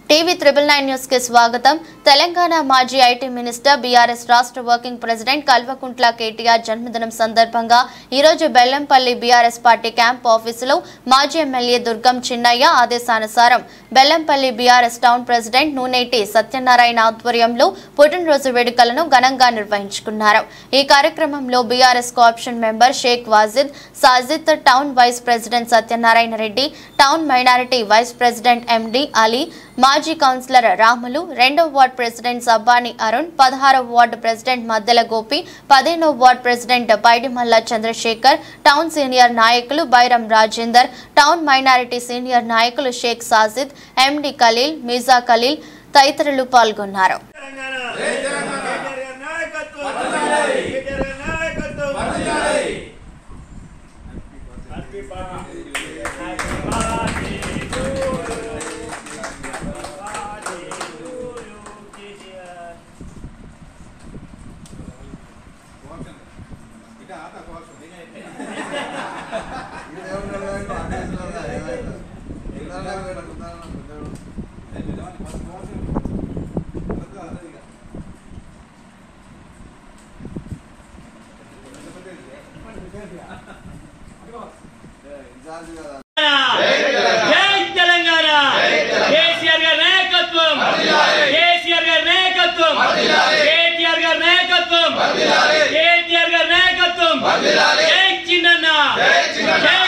TV triple nine news కి స్వాగతం తెలంగాణ మాజీ ఐటీ మినిస్టర్ బీఆర్ఎస్ రాష్ట్ర వర్కింగ్ ప్రెసిడెంట్ కల్వకుంట్ల కేటీఆర్ జన్మదినం సందర్భంగా ఈ రోజు బెల్లంపల్లి బీఆర్ఎస్ పార్టీ క్యాంప్ ఆఫీసులో మాజీ ఎమ్మెల్యే దుర్గం చిన్నయ్య ఆదేశానుసారం Bellampalli BRS town president Nuneti Satyanarayana ఆధ్వర్యంలో పుట్టినరోజు వేడుకలను ఘనంగా నిర్వహించుకున్నారు ఈ కార్యక్రమంలో BRS co-option member Sheikh Wajid Sajid town vice president Satyanarayana Reddy town minority vice president MD Ali మాజీ కౌన్సిలర్ రాములు రెండవ వార్డ్ ప్రెసిడెంట్ సబ్బాని అరుణ్ పదహారవ వార్డు ప్రెసిడెంట్ మద్దెల గోపి పదిహేనవ ward president Paidimalla Chandrashekar town senior నాయకులు Bairam Rajender town minority senior నాయకులు షేక్ సాజిద్ ఎండి ఖలీల్ మీజా ఖలీల్ తదితరులు పాల్గొన్నారు తెలంగాణ కేటీఆర్ గారి నాయకత్వం కేటీఆర్ గారి నాయకత్వం happy birthday happy birthday to you birthday to you KTR జై తెలంగాణ కేసీఆర్ గారి నాయకత్వం కేసీఆర్ గారి నాయకత్వం కేటీఆర్ గారి నాయకత్వం కేటీఆర్ గారి నాయకత్వం జై చిన్నన్న జై